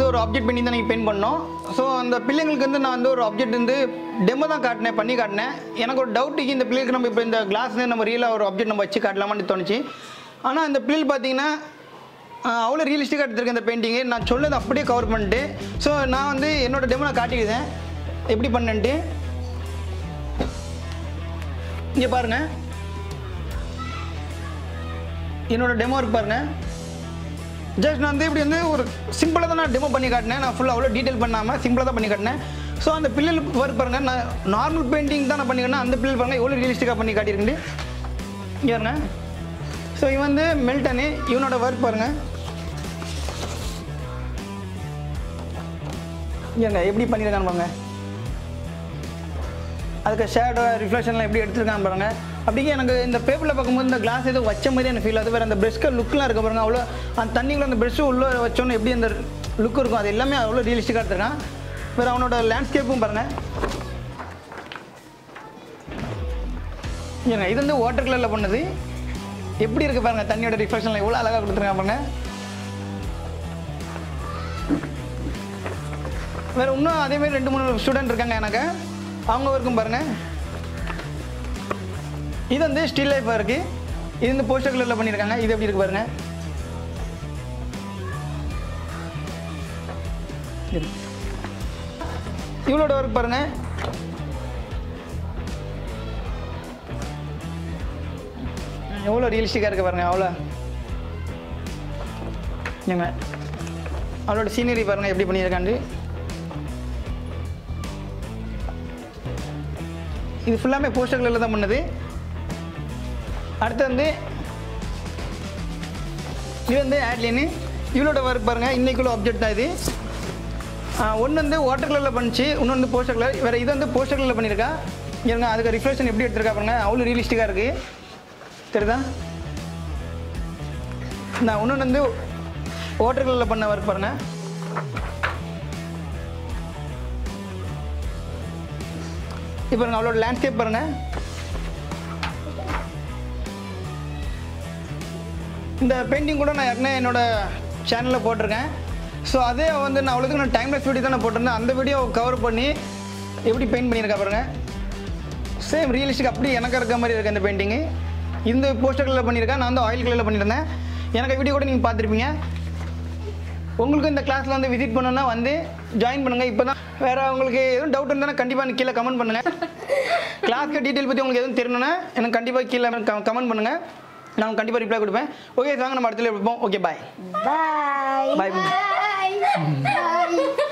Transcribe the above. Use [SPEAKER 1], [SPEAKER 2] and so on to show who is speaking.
[SPEAKER 1] ஒரு ஆப்ஜெக்ட் பண்ணி தான் நீங்கள் பெயிண்ட் பண்ணோம் ஸோ அந்த பிள்ளைங்களுக்கு வந்து நான் வந்து ஒரு ஆப்ஜெக்ட் வந்து டெமோ தான் காட்டினேன் பண்ணி காட்டினேன் எனக்கு ஒரு டவுட்டுக்கு இந்த பிள்ளைக்கு நம்ம இப்போ இந்த கிளாஸ் நம்ம ரியலாக ஒரு ஆப்ஜெக்ட் நம்ம வச்சு காட்டலாமான்னு தோணுச்சு ஆனால் இந்த பிள்ளைகள் பார்த்தீங்கன்னா ஆஹ், அவ்வளோ ரியலிஸ்டிக்காக எடுத்திருக்கேன் இந்த பெயிண்டிங்கு நான் சொல்லதை அப்படியே கவர் பண்ணிட்டு ஸோ நான் வந்து என்னோட டெமோ நான் காட்டிக்கிறேன் எப்படி பண்ணேன்ட்டு இங்கே பாருங்கள் என்னோட டெமோ இருக்கு பாருங்கள் ஜஸ்ட் நான் வந்து இப்படி வந்து ஒரு சிம்பிளாக தான் நான் டெமோ பண்ணி காட்டினேன் நான் ஃபுல்லாக அவ்வளோ டீட்டெயில் பண்ணாமல் சிம்பிளாக தான் பண்ணி காட்டினேன் ஸோ அந்த பிள்ளைகள் ஒர்க் பாருங்க நான் நார்மல் பெயிண்டிங் தான் நான் பண்ணிக்கிறேன் அந்த பிள்ளைகள் பாருங்க எவ்வளோ ரியலிஸ்டிக்காக பண்ணி காட்டியிருக்கேன் இங்கே பாருங்க ஸோ இவன் வந்து மெல்டனு இவனோட ஒர்க் பாருங்க இங்க எப்படி பண்ணியிருக்கான்னு பாருங்க அதுக்கு ஷேடோ ரிஃப்ளெக்ஷன்லாம் எப்படி எடுத்துருக்காங்க பாருங்க அப்படியே எனக்கு இந்த பேப்பரில் பார்க்கும்போது இந்த கிளாஸ் ஏதோ வச்ச மாதிரி எனக்கு ஃபீல் ஆகுது வேறு அந்த ப்ரெஷ்க்கு லுக்லாம் இருக்க பாருங்க அவ்வளோ அந்த தண்ணிக்குள்ள அந்த ப்ரெஷ்ஷு உள்ளே வச்சோன்னு எப்படி அந்த லுக் இருக்கும் அது எல்லாமே அவ்வளோ ரியலிஸ்டிக்காக எடுத்துருக்கான் வேறு அவனோட லேண்ட்ஸ்கேப்பும் பாருங்க ஏங்க இது வந்து வாட்டர் கலரில் பண்ணது எப்படி இருக்கு பாருங்க தண்ணியோட ரிஃப்ளெக்ஷன்லாம் எவ்வளோ அழகாக கொடுத்துருக்காங்க பாருங்க வேறு இன்னும் அதே மாதிரி ரெண்டு மூணு ஸ்டூடெண்ட் இருக்காங்க எனக்கு அவங்க இருக்கும் பாருங்க இது வந்து ஸ்டில் லைஃபாக இருக்கு இது வந்து போஸ்டர் கலரில் பண்ணியிருக்காங்க இது எப்படி இருக்கு பாருங்க இது. இவளோட ஒர்க் பாருங்க எவ்வளோ ரியலிஸ்டிக்காக இருக்கு பாருங்க அவ்வளோ ஏங்க அவளோட சீனரி பாருங்க எப்படி பண்ணியிருக்காண்டு இது ஃபுல்லாமே போஸ்டர் கலரில் தான் பண்ணது அடுத்து வந்து இது வந்து ஆட்லின்னு இவளோட ஒர்க் பாருங்கள் இன்னைக்குள்ள ஆப்ஜெக்ட் தான் இது ஒன்று வந்து வாட்டர் கலரில் பண்ணிச்சு இன்னொன்று வந்து போஸ்டர் கலர் வேறு இது வந்து போஸ்டர் கலரில் பண்ணியிருக்கா இருங்க அதுக்கு ரிஃப்ளெக்ஷன் எப்படி எடுத்திருக்கா பாருங்க அவ்வளோ ரியலிஸ்டிக்காக இருக்குது தெரியுதா நான் இன்னொன்று வந்து வாட்டர் கலரில் பண்ண ஒர்க் பாருங்கள் இப்போ பாருங்க அவளோட லேண்ட்ஸ்கேப் பாருங்க இந்த பெயிண்டிங் கூட நான் ஏற்கனவே என்னோட சேனலில் போட்டிருக்கேன் ஸோ அதே வந்து நான் அவ்வளோதுக்கு நான் டைம்லெஸ் வீடியோ தான் நான் போட்டிருந்தேன் அந்த வீடியோ கவர் பண்ணி எப்படி பெயிண்ட் பண்ணியிருக்கா பாருங்க சேம் ரியலிஸ்டிக் அப்படி எனக்கு இருக்க மாதிரி இருக்கு இந்த பெயிண்டிங்கு இந்த போஸ்டர் கலரில் பண்ணியிருக்கேன் நான் வந்து ஆயில் கலரில் பண்ணியிருந்தேன் எனக்கு வீடியோ கூட நீங்கள் பார்த்துருப்பீங்க உங்களுக்கு இந்த கிளாஸில் வந்து விசிட் பண்ணணும்னா வந்து ஜாயின் பண்ணுங்கள் இப்போ தான் வேறு உங்களுக்கு எதுவும் டவுட் இருந்தால் கண்டிப்பாக கீழே கமெண்ட் பண்ணுங்கள் கிளாஸ்க்கு டீட்டெயில் பற்றி உங்களுக்கு எதுவும் தெரியணும்னா எனக்கு கண்டிப்பாக கீழே கமெண்ட் பண்ணுங்கள் நான் கண்டிப்பாக ரிப்ளை கொடுப்பேன் ஓகே வாங்க நம்ம அடுத்த பார்ப்போம் okay bye
[SPEAKER 2] Bye.
[SPEAKER 1] Bye.
[SPEAKER 2] Bye. Bye.